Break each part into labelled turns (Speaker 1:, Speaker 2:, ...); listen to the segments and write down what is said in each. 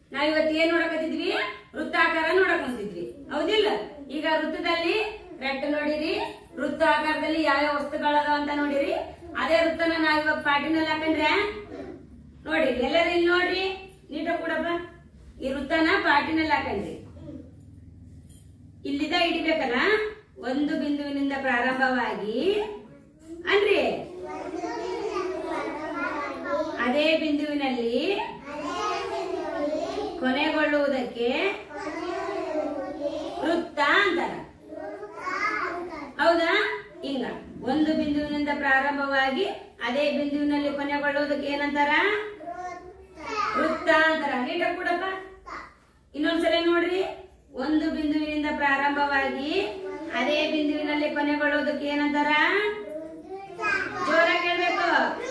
Speaker 1: ನಾವ್ ಇವತ್ತು ಏನ್ ನೋಡಕತ್ತಿದ್ವಿ ವೃತ್ತಾಕಾರ ನೋಡಕಂತಿದ್ವಿ ಹೌದಿಲ್ಲ ಈಗ ವೃತ್ತದಲ್ಲಿ ರೆಟ್ ನೋಡಿರಿ ವೃತ್ತ ಆಕಾರದಲ್ಲಿ ಯಾವ್ಯಾವ ವಸ್ತುಗಳದಾವ ಅಂತ ನೋಡಿರಿ ಅದೇ ವೃತ್ತನ ನಾವ್ ಇವಾಗ ಪಾಟಿನಲ್ಲಿ ಹಾಕಂದ್ರೆ ನೋಡಿ ಎಲ್ಲರೂ ಇಲ್ಲಿ ನೋಡ್ರಿ ನೀಟಾಗಿ ಕೊಡಪ್ಪ ಈ ವೃತ್ತನ ಪಾಟಿನಲ್ಲಿ ಹಾಕಂಡ್ರಿ ಇಲ್ಲಿದ ಹಿಡಿಬೇಕಲ್ಲ ಒಂದು ಬಿಂದುವಿನಿಂದ ಪ್ರಾರಂಭವಾಗಿ ಅನ್ರಿ ಅದೇ ಬಿಂದುವಿನಲ್ಲಿ ಕೊನೆಗೊಳ್ಳುವುದಕ್ಕೆ ವೃತ್ತ ಅಂತಾರ ಹೌದಾ ಹಿಂಗ ಒಂದು ಬಿಂದುವಿನಿಂದ ಪ್ರಾರಂಭವಾಗಿ ಅದೇ ಬಿಂದುವಿನಲ್ಲಿ ಕೊನೆಗೊಳ್ಳುವುದಕ್ಕೆ ಏನಂತಾರ ವೃತ್ತ ಅಂತಾರ ನೀಟಾಗಿ ಕೊಡಪ್ಪ ಇನ್ನೊಂದ್ಸಲ ನೋಡ್ರಿ ಒಂದು ಬಿಂದುವಿನಿಂದ ಪ್ರಾರಂಭವಾಗಿ ಅದೇ ಬಿಂದುವಿನಲ್ಲಿ ಕೊನೆಗೊಳ್ಳುವುದಕ್ಕೆ ಏನಂತಾರ ಜೋರಾಗಿ ಹೇಳ್ಬೇಕು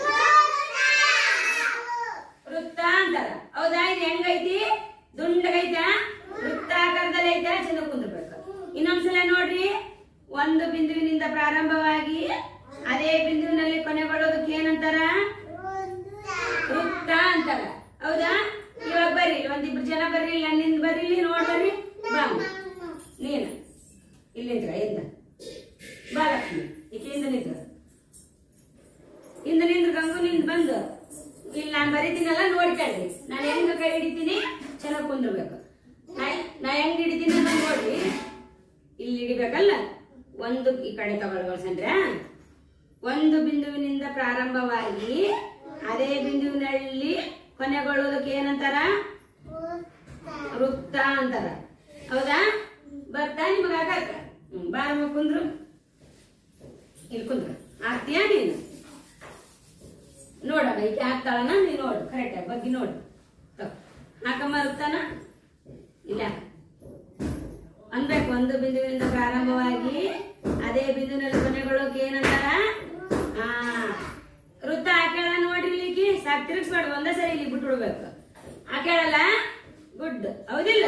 Speaker 1: ವೃತ್ತ ಅಂತಾರ ಹೌದಾ ಇದು ಹೆಂಗೈತಿ ದುಂಡಗೈತ ವೃತ್ತಾಕಾರದಲ್ಲಿ ಐತೆ ಚೆಂದ ಕುಂದ್ರಬೇಕು ಇನ್ನೊಂದ್ಸಲ ನೋಡ್ರಿ ಒಂದು ಬಿಂದುವಿನಿಂದ ಪ್ರಾರಂಭವಾಗಿ ಅದೇ ಬಿಂದುವಿನಲ್ಲಿ ಕೊನೆಗೊಳ್ಳೋದಕ್ಕೆ ಏನಂತಾರ ವೃತ್ತ ಅಂತಾರ ಹೌದಾ ಇವಾಗ ಬರ್ರಿ ಒಂದಿಬ್ರು ಜನ ಬರ್ರಿ ಇಲ್ಲ ನಿಂದ ಬರ್ರಿ ಇಲ್ಲಿ ನೋಡ್ ಬರ್ರಿ ಬಾ ಅಮ್ಮ. ನೀನು ಇಲ್ಲಿಂದ್ರ ಇಂದ ಬಾ ಲಕ್ಷ್ಮಿ ಈಕೆಯಿಂದ ನಿಂತ್ರ ಇಂದ ನಿಂದ್ರ ಗಂಗು ನಿಂದ ಬಂದು ಇಲ್ಲಿ ನಾನು ಬರೀತೀನಲ್ಲ ನೋಡ್ಕೊಳ್ರಿ ನಾನು ಹೆಂಗ ಕೈ ಹಿಡಿತೀನಿ ಚೆನ್ನಾಗಿ ಕುಂದ್ರಬೇಕು ನಾ- ನಾ ಹೆಂಗ್ ಹಿಡಿತೀನಿ ಅಂತ ನೋಡ್ರಿ ಇಲ್ಲಿ ಹಿಡಿಬೇಕಲ್ಲ ಒಂದು ಈ ಕಡೆ ತಗೊಳ್ಸಂದ್ರೆ ಒಂದು ಬಿಂದುವಿನಿಂದ ಪ್ರಾರಂಭವಾಗಿ ಅದೇ ಬಿಂದುವಿನಲ್ಲಿ ಕೊನೆಗೊಳ್ಳುವುದಕ್ಕೆ ಏನಂತಾರ ವೃತ್ತ ಅಂತಾರ ಹೌದಾ ಬರ್ತಾ ನಿಮಗ ಆಗಾಕ ಹ್ಮ್ ಬಾರಮ್ಮ ಕುಂದ್ರು ಇಲ್ಲಿ ಕುಂದ್ರು ಆಗ್ತೀಯಾ ನೀನು ನೋಡಮ್ಮ ಈಕೆ ಹಾಕ್ತಾಳನ ನೀ ನೋಡು ಕರೆಕ್ಟ್ ಬಗ್ಗೆ ನೋಡು ತಗೋ. ಹಾಕಮ್ಮ ವೃತ್ತನ ಇಲ್ಲ ಅನ್ಬೇಕು ಒಂದು ಬಿಂದುವಿನಿಂದ ಪ್ರಾರಂಭವಾಗಿ ಅದೇ ಬಿಂದುವಿನಲ್ಲಿ ಕೊನೆಗೊಳ್ಳೋಕೆ ಏನಂತಾರ ಆ ವೃತ್ತ ಹಾಕ್ಯಾಳ ನೋಡ್ರಿ ಇಲ್ಲಿಗೆ ಸಾಕ್ ತಿರುಗಿಸ್ಬೇಡ ಒಂದೇ ಸರಿ ಇಲ್ಲಿ ಬಿಟ್ಟು ಬಿಡ್ಬೇಕು ಹಾಕ್ಯಾಳಲ್ಲ ಗುಡ್ ಹೌದಿಲ್ಲ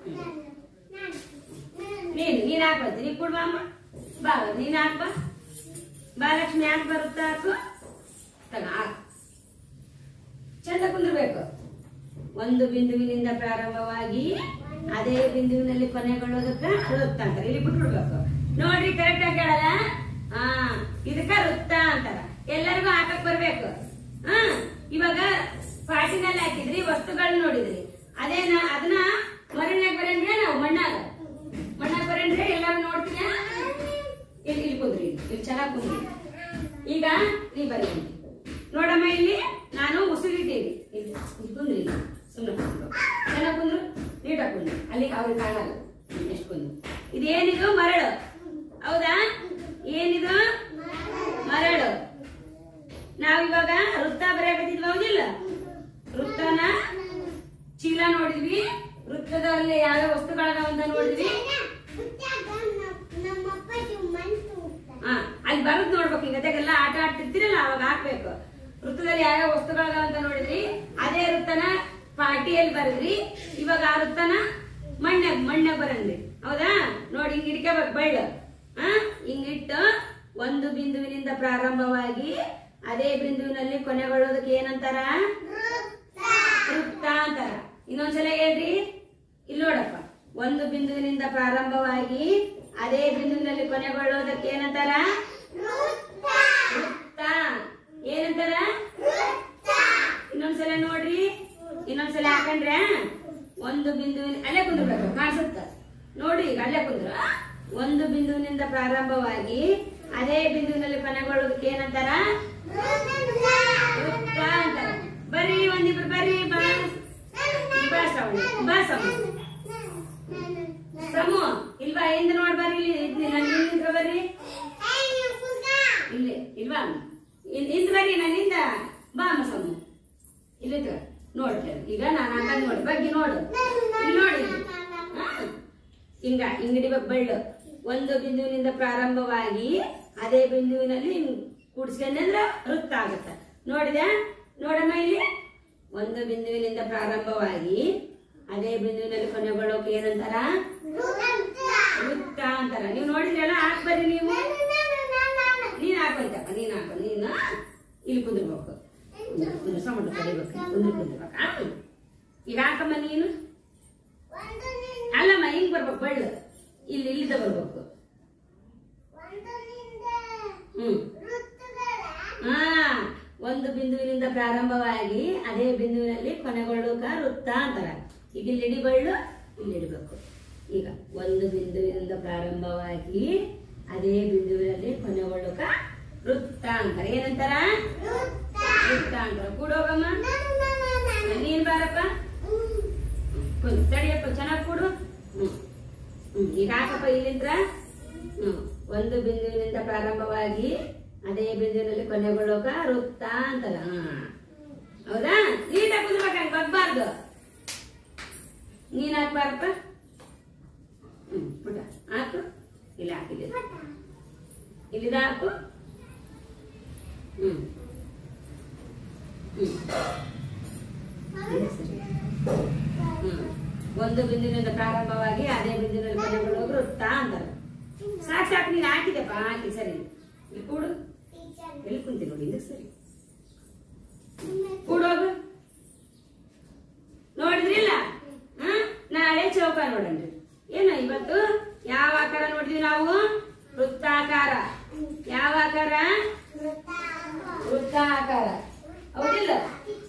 Speaker 1: ನೀನು ನೀನ್ ಹಾಕ್ಬಾರ್ದು ನೀ ಕೊಡ್ಬಾ ಅಮ್ಮ ಬಾ ನೀನ್ ಹಾಕ್ಬಾ ಬಾ ಲಕ್ಷ್ಮಿ ಹಾಕ್ ಬರುತ್ತಾ ಹಾಕು ತಗ ಹಾಕ್ ಚಂದ ಕುಂದ್ರಬೇಕು ಒಂದು ಬಿಂದುವಿನಿಂದ ಪ್ರಾರಂಭವಾಗಿ ಅದೇ ಬಿಂದುವಿನಲ್ಲಿ ಕೊನೆಗೊಳ್ಳೋದಕ್ಕ ವೃತ್ತ ಅಂತಾರೆ ಇಲ್ಲಿ ಬಿಟ್ಬಿಡ್ಬೇಕು ನೋಡ್ರಿ ಕರೆಕ್ಟ್ ಆಗಿ ಹೇಳಲ್ಲ ಹಾ ಇದಕ್ಕ ವೃತ್ತ ಅಂತಾರ ಎಲ್ಲರಿಗೂ ಹಾಕಕ್ ಬರ್ಬೇಕು ಹಾ ಇವಾಗ ಪಾಟಿನಲ್ಲಿ ಹಾಕಿದ್ರಿ ವಸ್ತುಗಳನ್ನ ನೋಡಿದ್ರಿ ಅದೇನ ಅದನ್ನ ಮರಣ್ಯಾಗ ಬರಂದ್ರೆ ನಾವು ಮಣ್ಣಾಗ ಮಣ್ಣಾಗ ಬರಂದ್ರೆ ಎಲ್ಲರೂ ನೋಡ್ತೀನ ಇಲ್ಲಿ ಇಲ್ಲಿ ಕುಂದ್ರಿ ಇಲ್ಲಿ ಚೆನ್ನಾಗಿ ಕುಂದ್ರಿ ಈಗ ನೀ ಬರೀ ನೋಡಮ್ಮ ಇಲ್ಲಿ ನಾನು ಉಸಿರಿದ್ದೀವಿ ಇಲ್ಲಿ ಇಲ್ಲಿ ಕುಂದ್ರಿ ಇಲ್ಲಿ ಸುಮ್ಮನೆ ಕುಂದ್ರು ಚೆನ್ನಾಗಿ ಕುಂದ್ರು ನೀಟಾಗಿ ಕುಂದ್ರು ಅಲ್ಲಿ ಅವ್ರಿಗೆ ಕಾಣಲ್ಲ ಎಷ್ಟು ಕುಂದ್ರು ಇದೇನಿದು ಮರಳು ಹೌದಾ ಏನಿದು ಮರಳು ನಾವಿವಾಗ ವೃತ್ತ ಬರೆಯಕತ್ತಿದ್ವಿ ಹೌದಿಲ್ಲ ವೃತ್ತನ ಚೀಲ ನೋಡಿದ್ವಿ ವೃತ್ತದಲ್ಲಿ ಯಾವ ವಸ್ತುಗಳದಾವ ಅಂತ ನೋಡಿದ್ವಿ ಹಾ ಅಲ್ಲಿ ಬರೋದ್ ನೋಡ್ಬೇಕು ಈಗ ಜೊತೆಗೆಲ್ಲ ಆಟ ಆಡ್ತಿರ್ತೀರಲ್ಲ ಅವಾಗ ಹಾಕ್ಬೇಕು ವೃತ್ತದಲ್ಲಿ ಯಾವ ವಸ್ತುಗಳದಾವ ಅಂತ ನೋಡಿದ್ರಿ ಅದೇ ವೃತ್ತನ ಪಾಟಿಯಲ್ಲಿ ಬರದ್ರಿ ಇವಾಗ ಆ ವೃತ್ತನ ಮಣ್ಣಾಗ ಮಣ್ಣಾಗ ಬರಂದ್ರಿ ಹೌದಾ ನೋಡಿ ಹಿಂಗ್ ಹಿಡ್ಕೋಬೇಕು ಬಳ್ಳು ಹಾ ಹಿಂಗಿಟ್ಟು ಒಂದು ಬಿಂದುವಿನಿಂದ ಪ್ರಾರಂಭವಾಗಿ ಅದೇ ಬಿಂದುವಿನಲ್ಲಿ ಕೊನೆಗೊಳ್ಳೋದಕ್ಕೆ ಏನಂತಾರ ವೃತ್ತ ಅಂತಾರ ಇನ್ನೊಂದ್ಸಲ ಹೇಳ್ರಿ ಇಲ್ಲಿ ನೋಡಪ್ಪ ಒಂದು ಬಿಂದುವಿನಿಂದ ಪ್ರಾರಂಭವಾಗಿ ಅದೇ ಬಿಂದುವಿನಲ್ಲಿ ಕೊನೆಗೊಳ್ಳೋದಕ್ಕೆ ಏನಂತಾರ ವೃತ್ತ ಏನಂತಾರ ಇನ್ನೊಂದ್ಸಲ ನೋಡ್ರಿ ಇನ್ನೊಂದ್ಸಲ ಹಾಕಂಡ್ರೆ ಒಂದು ಬಿಂದುವಿನ ಅಲ್ಲೇ ಕುಂದ್ರಬೇಕು ಕಾಣಿಸುತ್ತ ನೋಡಿ ಈಗ ಅಲ್ಲೇ ಕುಂದ್ರ ಒಂದು ಬಿಂದುವಿನಿಂದ ಪ್ರಾರಂಭವಾಗಿ ಅದೇ ಬಿಂದುವಿನಲ್ಲಿ ಕೊನೆಗೊಳ್ಳೋದಕ್ಕೆ ಏನಂತಾರ ವೃತ್ತ ಅಂತಾರ ಬರ್ರಿ ಒಂದಿಬ್ರು ಬರ್ರಿ ಬಾ ಬಾ ಶ್ರವಣಿ ಬಾ ಸಮು ಸಮು ಇಲ್ವಾ ಹಿಂದ್ ನೋಡ್ ಬರ್ರಿ ಇಲ್ಲಿ ಇದ್ನಿ ನಾನು ನಿಂತ್ರ ಬರ್ರಿ ಇಲ್ಲಿ ಇಲ್ವಾ ಇನ್- ಹಿಂದ್ ಬರ್ರಿ ನನ್ನಿಂದ ಬಾ ಅಮ್ಮ ಸಮು ಇಲ್ಲಿ ನೋಡ್ತೇವೆ ಈಗ ನಾನು ಹಾಕದ್ ನೋಡಿ ಬಗ್ಗೆ ನೋಡು ಇಲ್ಲಿ ನೋಡಿ ಹಾ. ಹಿಂಗ ಹಿಂಗಡಿಬೇಕು ಬಳ್ಳು ಒಂದು ಬಿಂದುವಿನಿಂದ ಪ್ರಾರಂಭವಾಗಿ ಅದೇ ಬಿಂದುವಿನಲ್ಲಿ ಹಿಂಗ್ ಕೂಡಿಸ್ಕೊಂಡ್ರೆ ವೃತ್ತ ಆಗುತ್ತೆ ನೋಡಿದೆ ನೋಡಮ್ಮ ಇಲ್ಲಿ ಒಂದು ಬಿಂದುವಿನಿಂದ ಪ್ರಾರಂಭವಾಗಿ ಅದೇ ಬಿಂದುವಿನಲ್ಲಿ ಕೊನೆಗೊಳ್ಳೋಕೆ ಏನಂತಾರ ವೃತ್ತ ಅಂತಾರ ನೀವು ನೋಡಿದ್ರಲ್ಲ ಹಾಕ್ ಬರ್ರಿ ನೀವು ನೀನ್ ಹಾಕೋಯ್ತಪ್ಪ ನೀನ್ ಹಾಕೋ ನೀನು ಇಲ್ಲಿ ಕುಂದಿರ್ಬೇಕು ಕುಂದ್ರ ಸಮುದ್ರ ಕಡಿಬೇಕು ಕುಂದ್ರ ಕುಂದಿರ್ಬೇಕಾ ಈಗ ಹಾಕಮ್ಮ ನೀನು ಅಲ್ಲಮ್ಮ ಹಿಂಗ್ ಬರ್ಬೇಕು ಬಳ್ಳು ಇಲ್ಲಿ ಇಲ್ಲಿಂದ ಬರ್ಬೇಕು ಹ್ಮ್ ಹಾ ಒಂದು ಬಿಂದುವಿನಿಂದ ಪ್ರಾರಂಭವಾಗಿ ಅದೇ ಬಿಂದುವಿನಲ್ಲಿ ಕೊನೆಗೊಳ್ಳುಕ ವೃತ್ತ ಅಂತಾರ ಈಗ ಇಲ್ಲಿ ಇಡಿ ಬಳ್ಳು ಇಲ್ಲಿ ಇಡಬೇಕು ಈಗ ಒಂದು ಬಿಂದುವಿನಿಂದ ಪ್ರಾರಂಭವಾಗಿ ಅದೇ ಬಿಂದುವಿನಲ್ಲಿ ಕೊನೆಗೊಳ್ಳುಕ ವೃತ್ತ ಅಂತಾರ ಏನಂತಾರ ವೃತ್ತ ಅಂತಾರ ಕೂಡೋಗಮ್ಮ ನೀನ್ ಬಾರಪ್ಪ ಕುಂದ್ ತಡಿಯಪ್ಪ ಚೆನ್ನಾಗಿ ಕೊಡು ಹ್ಮ್ ಹ್ಮ್ ಈಗ ಹಾಕಪ್ಪ ಇಲ್ಲಿಂದ್ರ ಹ್ಮ್ ಒಂದು ಬಿಂದುವಿನಿಂದ ಪ್ರಾರಂಭವಾಗಿ ಅದೇ ಬಿಂದುವಿನಲ್ಲಿ ಕೊನೆಗೊಳ್ಳೋಕ ವೃತ್ತ ಅಂತಲ್ಲ ಹಾ ಹೌದಾ ನೀಟಾಗಿ ಕುಂದ್ರಬೇಕಂಗ ಬಗ್ಬಾರ್ದು ನೀನ್ ಹಾಕ್ಬಾರಪ್ಪ ಹ್ಮ್ ಪುಟ ಹಾಕು ಇಲ್ಲಿ ಹಾಕಿಲ್ಲ ಇಲ್ಲಿದ ಹಾಕು ಹ್ಮ್ ಹ್ಮ್ ಹ್ಮ್. ಒಂದು ಬಿಂದುವಿನಿಂದ ಪ್ರಾರಂಭವಾಗಿ ಅದೇ ಬಿಂದುವಿನಲ್ಲಿ ಕೊನೆಗೊಳ್ಳುವ ವೃತ್ತ ಅಂತಾರೆ ಸಾಕು ಸಾಕು ನೀನು ಹಾಕಿದೆಪ್ಪ ಹಾಕಿ ಸರಿ ಇಲ್ಲಿ ಕೂಡು ಎಲ್ಲಿ ಕುಂತಿ ನೋಡಿ ಇದಕ್ಕೆ ಸರಿ ಕೂಡೋಗು ನೋಡಿದ್ರಿಲ್ಲ ಹ ನಾಳೆ ಚೌಕ ನೋಡನ್ರಿ ಏನು ಇವತ್ತು ಯಾವ ಆಕಾರ ನೋಡಿದ್ವಿ ನಾವು ವೃತ್ತಾಕಾರ ಯಾವ ಆಕಾರ ವೃತ್ತಾಕಾರ ಹೌದಿಲ್ಲ